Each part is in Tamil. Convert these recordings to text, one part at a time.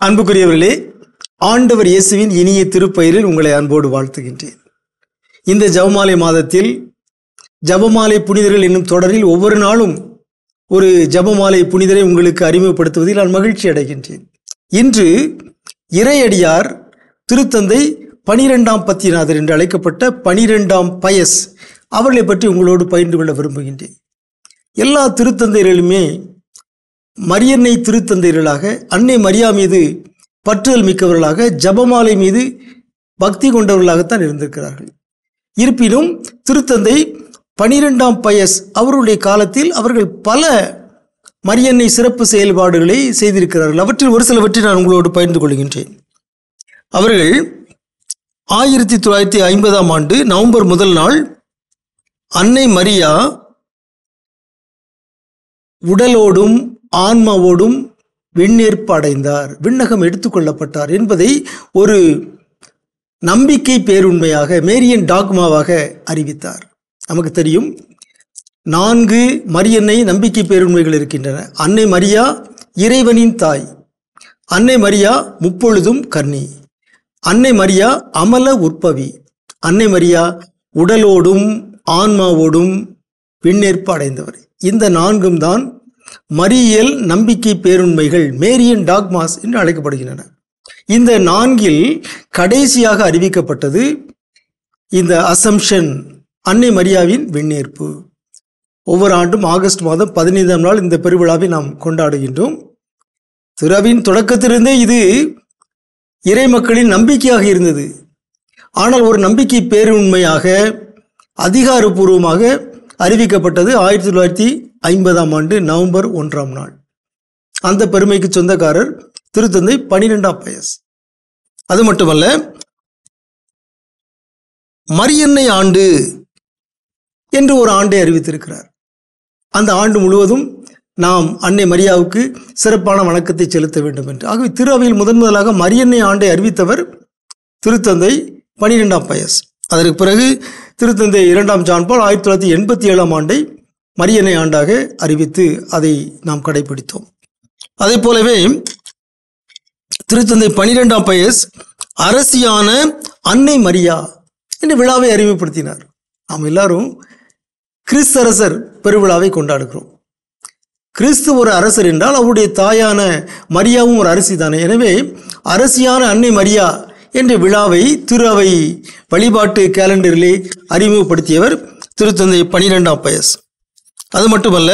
அன்புக்குரியவர்களே ஆண்டவர் இயேசுவின் இனிய திருப்பெயரில் உங்களை அன்போடு வாழ்த்துகின்றேன் இந்த ஜெபமாலை மாதத்தில் ஜெபமாலை புனிதர்கள் என்னும் தொடரில் ஒவ்வொரு நாளும் ஒரு ஜெபமாலை புனிதரை உங்களுக்கு அறிமுகப்படுத்துவதில் நான் மகிழ்ச்சி அடைகின்றேன் இன்று இறையடியார் திருத்தந்தை பனிரெண்டாம் பத்திநாதர் என்று அழைக்கப்பட்ட பனிரெண்டாம் பயஸ் அவர்களை பற்றி உங்களோடு பகிர்ந்து கொள்ள விரும்புகின்றேன் எல்லா திருத்தந்தைகளுமே மரியன்னை திருத்தந்தையர்களாக அன்னை மரியா மீது பற்றுதல் மிக்கவர்களாக ஜபமாலை மீது பக்தி கொண்டவர்களாகத்தான் இருந்திருக்கிறார்கள் இருப்பினும் திருத்தந்தை பனிரெண்டாம் பயஸ் அவருடைய காலத்தில் அவர்கள் பல மரியன்னை சிறப்பு செயல்பாடுகளை செய்திருக்கிறார்கள் அவற்றில் ஒரு சிலவற்றை நான் உங்களோடு பகிர்ந்து கொள்கின்றேன் அவர்கள் ஆயிரத்தி தொள்ளாயிரத்தி ஐம்பதாம் ஆண்டு நவம்பர் முதல் நாள் அன்னை மரியா உடலோடும் ஆன்மாவோடும் விண்ணேற்பு அடைந்தார் விண்ணகம் எடுத்துக்கொள்ளப்பட்டார் என்பதை ஒரு நம்பிக்கை பேருண்மையாக மேரியன் டாக்மாவாக அறிவித்தார் நமக்கு தெரியும் நான்கு மரியன்னை நம்பிக்கை பேருண்மைகள் இருக்கின்றன அன்னை மரியா இறைவனின் தாய் அன்னை மரியா முப்பொழுதும் கன்னி அன்னை மரியா அமல உற்பவி அன்னை மரியா உடலோடும் ஆன்மாவோடும் விண்ணேற்பு அடைந்தவர் இந்த நான்கும் தான் மரியல் நம்பிக்கை பேருண்மைகள் மேரியன் டாக்மாஸ் என்று அழைக்கப்படுகின்றன இந்த நான்கில் கடைசியாக அறிவிக்கப்பட்டது இந்த அசம்ஷன் அன்னை மரியாவின் விண்ணேற்பு ஒவ்வொரு ஆண்டும் ஆகஸ்ட் மாதம் பதினைந்தாம் நாள் இந்த பெருவிழாவை நாம் கொண்டாடுகின்றோம் திறவின் தொடக்கத்திலிருந்தே இது இறை மக்களின் நம்பிக்கையாக இருந்தது ஆனால் ஒரு நம்பிக்கை பேருண்மையாக அதிகாரப்பூர்வமாக அறிவிக்கப்பட்டது ஆயிரத்தி தொள்ளாயிரத்தி ஐம்பதாம் ஆண்டு நவம்பர் ஒன்றாம் நாள் அந்த பெருமைக்கு சொந்தக்காரர் திருத்தந்தை பனிரெண்டாம் பயஸ் அது மட்டுமல்ல மரியன்னை ஆண்டு என்று ஒரு ஆண்டை அறிவித்திருக்கிறார் அந்த ஆண்டு முழுவதும் நாம் அன்னை மரியாவுக்கு சிறப்பான வணக்கத்தை செலுத்த வேண்டும் என்று ஆகவே திரு அவையில் முதன் முதலாக மரியன்னை ஆண்டை அறிவித்தவர் திருத்தந்தை பனிரெண்டாம் பயஸ் அதற்கு பிறகு திருத்தந்தை இரண்டாம் ஜான்பால் ஆயிரத்தி தொள்ளாயிரத்தி எண்பத்தி ஏழாம் ஆண்டை மரியன்னை ஆண்டாக அறிவித்து அதை நாம் கடைபிடித்தோம் அதே போலவே திருத்தந்தை பனிரெண்டாம் பயஸ் அரசியான அன்னை மரியா என்ற விழாவை அறிமுகப்படுத்தினார் நாம் எல்லாரும் கிறிஸ்தரசர் பெருவிழாவை கொண்டாடுகிறோம் கிறிஸ்து ஒரு அரசர் என்றால் அவருடைய தாயான மரியாவும் ஒரு அரசி தானே எனவே அரசியான அன்னை மரியா என்ற விழாவை திரு அவை வழிபாட்டு கேலண்டரிலே அறிமுகப்படுத்தியவர் திருத்தந்தை பனிரெண்டாம் பயஸ் அது மட்டுமல்ல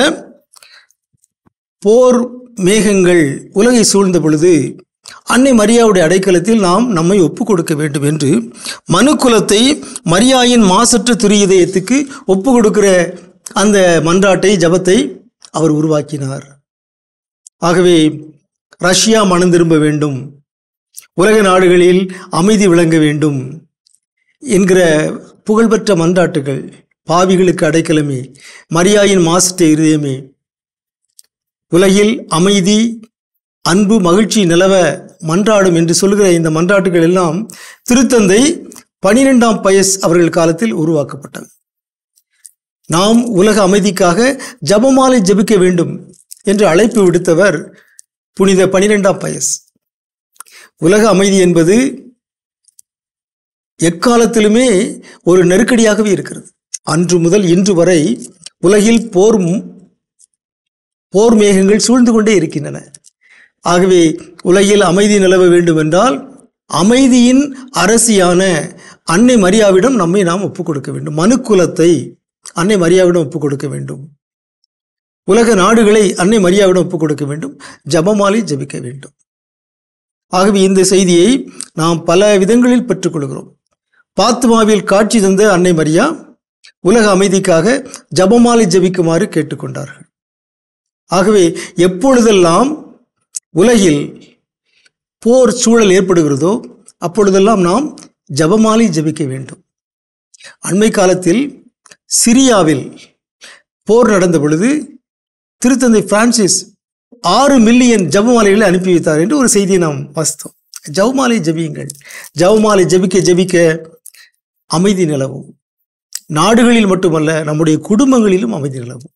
போர் மேகங்கள் உலகை சூழ்ந்த பொழுது அன்னை மரியாவுடைய அடைக்கலத்தில் நாம் நம்மை ஒப்புக் கொடுக்க வேண்டும் என்று மனுக்குலத்தை மரியாயின் மாசற்ற திரு இதயத்துக்கு ஒப்பு கொடுக்கிற அந்த மன்றாட்டை ஜபத்தை அவர் உருவாக்கினார் ஆகவே ரஷ்யா மனம் திரும்ப வேண்டும் உலக நாடுகளில் அமைதி விளங்க வேண்டும் என்கிற புகழ்பெற்ற மன்றாட்டுகள் பாவிகளுக்கு அடைக்கலமே மரியாயின் மாசற்ற இருதயமே உலகில் அமைதி அன்பு மகிழ்ச்சி நிலவ மன்றாடும் என்று சொல்கிற இந்த மன்றாட்டுகள் எல்லாம் திருத்தந்தை பனிரெண்டாம் பயஸ் அவர்கள் காலத்தில் உருவாக்கப்பட்டது நாம் உலக அமைதிக்காக ஜபமாலை ஜபிக்க வேண்டும் என்று அழைப்பு விடுத்தவர் புனித பனிரெண்டாம் பயஸ் உலக அமைதி என்பது எக்காலத்திலுமே ஒரு நெருக்கடியாகவே இருக்கிறது அன்று முதல் இன்று வரை உலகில் போர் போர் மேகங்கள் சூழ்ந்து கொண்டே இருக்கின்றன ஆகவே உலகில் அமைதி நிலவ வேண்டும் என்றால் அமைதியின் அரசியான அன்னை மரியாவிடம் நம்மை நாம் ஒப்புக் கொடுக்க வேண்டும் மனுக்குலத்தை அன்னை மரியாவிடம் ஒப்புக் கொடுக்க வேண்டும் உலக நாடுகளை அன்னை மரியாவிடம் ஒப்புக் கொடுக்க வேண்டும் ஜபமாலை ஜபிக்க வேண்டும் ஆகவே இந்த செய்தியை நாம் பல விதங்களில் பெற்றுக்கொள்கிறோம் பாத்துமாவில் காட்சி தந்த அன்னை மரியா உலக அமைதிக்காக ஜபமாலை ஜபிக்குமாறு கேட்டுக்கொண்டார்கள் ஆகவே எப்பொழுதெல்லாம் உலகில் போர் சூழல் ஏற்படுகிறதோ அப்பொழுதெல்லாம் நாம் ஜபமாலை ஜபிக்க வேண்டும் அண்மை காலத்தில் சிரியாவில் போர் நடந்த பொழுது திருத்தந்தை பிரான்சிஸ் ஆறு மில்லியன் ஜபமாலைகளை அனுப்பி வைத்தார் என்று ஒரு செய்தியை நாம் வாசித்தோம் ஜவுமாலை ஜபியுங்கள் ஜவுமாலை ஜபிக்க ஜபிக்க அமைதி நிலவும் நாடுகளில் மட்டுமல்ல நம்முடைய குடும்பங்களிலும் அமைதி நிலவும்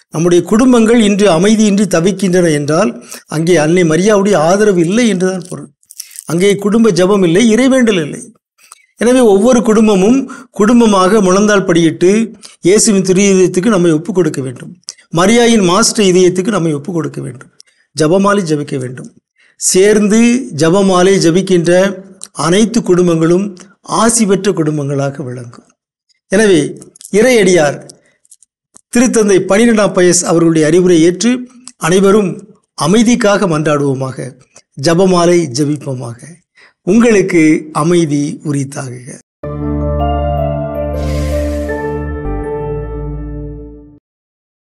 நம்முடைய குடும்பங்கள் இன்று அமைதியின்றி தவிக்கின்றன என்றால் அங்கே அன்னை மரியாவுடைய ஆதரவு இல்லை என்றுதான் பொருள் அங்கே குடும்ப ஜபம் இல்லை இறைவேண்டல் இல்லை எனவே ஒவ்வொரு குடும்பமும் குடும்பமாக முழந்தால் படியிட்டு இயேசுவின் திரு இதயத்துக்கு நம்மை ஒப்புக் கொடுக்க வேண்டும் மரியாயின் மாஸ்டர் இதயத்துக்கு நம்மை ஒப்புக் கொடுக்க வேண்டும் ஜபமாலை ஜபிக்க வேண்டும் சேர்ந்து ஜபமாலை ஜபிக்கின்ற அனைத்து குடும்பங்களும் ஆசி பெற்ற குடும்பங்களாக விளங்கும் எனவே இறையடியார் திருத்தந்தை பனிரெண்டாம் பயஸ் அவர்களுடைய அறிவுரை ஏற்று அனைவரும் அமைதிக்காக மன்றாடுவோமாக ஜபமாலை ஜபிப்போமாக உங்களுக்கு அமைதி உரித்தாகுக